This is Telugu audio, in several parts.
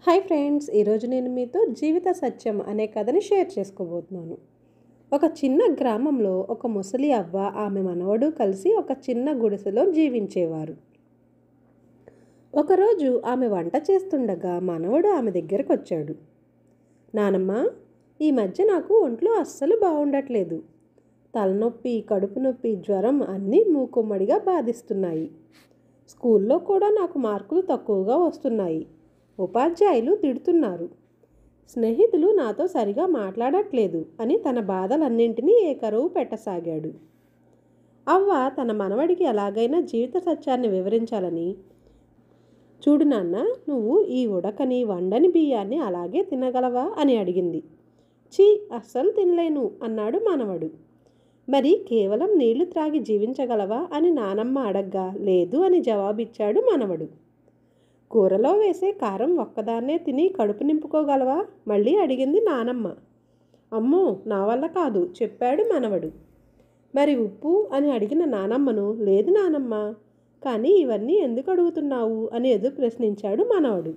హాయ్ ఫ్రెండ్స్ ఈరోజు నేను మీతో జీవిత సత్యం అనే కథని షేర్ చేసుకోబోతున్నాను ఒక చిన్న గ్రామంలో ఒక ముసలి అవ్వ ఆమె మనవడు కలిసి ఒక చిన్న గుడిసెలో జీవించేవారు ఒకరోజు ఆమె వంట చేస్తుండగా మనవడు ఆమె దగ్గరకు వచ్చాడు నానమ్మ ఈ మధ్య నాకు ఒంట్లో అస్సలు బాగుండట్లేదు తలనొప్పి కడుపు నొప్పి జ్వరం అన్నీ మూకుమ్మడిగా బాధిస్తున్నాయి స్కూల్లో కూడా నాకు మార్కులు తక్కువగా వస్తున్నాయి ఉపాధ్యాయులు తిడుతున్నారు స్నేహితులు నాతో సరిగా మాట్లాడట్లేదు అని తన బాధలన్నింటినీ ఏకరువు పెట్టసాగాడు అవ్వ తన మనవడికి ఎలాగైనా జీవిత సత్యాన్ని వివరించాలని చూడు నాన్న నువ్వు ఈ ఉడకని వండని బియ్యాన్ని అలాగే తినగలవా అని అడిగింది చీ అస్సలు తినలేను అన్నాడు మనవడు మరి కేవలం నీళ్లు త్రాగి జీవించగలవా అని నానమ్మ అడగ్గా లేదు అని జవాబిచ్చాడు మనవడు కూరలో వేసే కారం ఒక్కదాన్నే తిని కడుపు నింపుకోగలవా మళ్ళీ అడిగింది నానమ్మ అమ్మో నా వల్ల కాదు చెప్పాడు మనవడు మరి ఉప్పు అని అడిగిన నానమ్మను లేదు నానమ్మ కానీ ఇవన్నీ ఎందుకు అడుగుతున్నావు అని ఎదురు ప్రశ్నించాడు మనవడు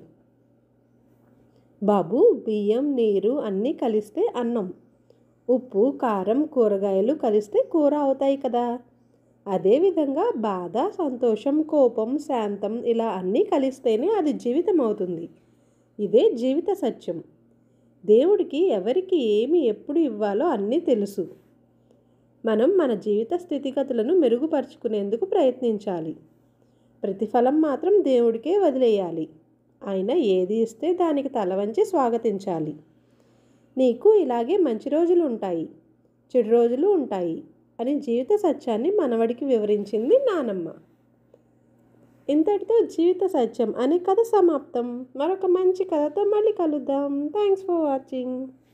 బాబు బియ్యం నీరు అన్నీ కలిస్తే అన్నం ఉప్పు కారం కూరగాయలు కలిస్తే కూర అవుతాయి కదా అదేవిధంగా బాధ సంతోషం కోపం శాంతం ఇలా అన్నీ కలిస్తేనే అది జీవితం అవుతుంది ఇదే జీవిత సత్యం దేవుడికి ఎవరికి ఏమి ఎప్పుడు ఇవ్వాలో అన్నీ తెలుసు మనం మన జీవిత స్థితిగతులను మెరుగుపరుచుకునేందుకు ప్రయత్నించాలి ప్రతిఫలం మాత్రం దేవుడికే వదిలేయాలి ఆయన ఏది ఇస్తే దానికి తల వంచి స్వాగతించాలి నీకు ఇలాగే మంచి రోజులు ఉంటాయి చెడు రోజులు ఉంటాయి అని జీవిత సత్యాన్ని మనవడికి వివరించింది నానమ్మ ఇంతటితో జీవిత సత్యం అనే కథ సమాప్తం మరొక మంచి కథతో మళ్ళీ కలుద్దాం థ్యాంక్స్ ఫర్ వాచింగ్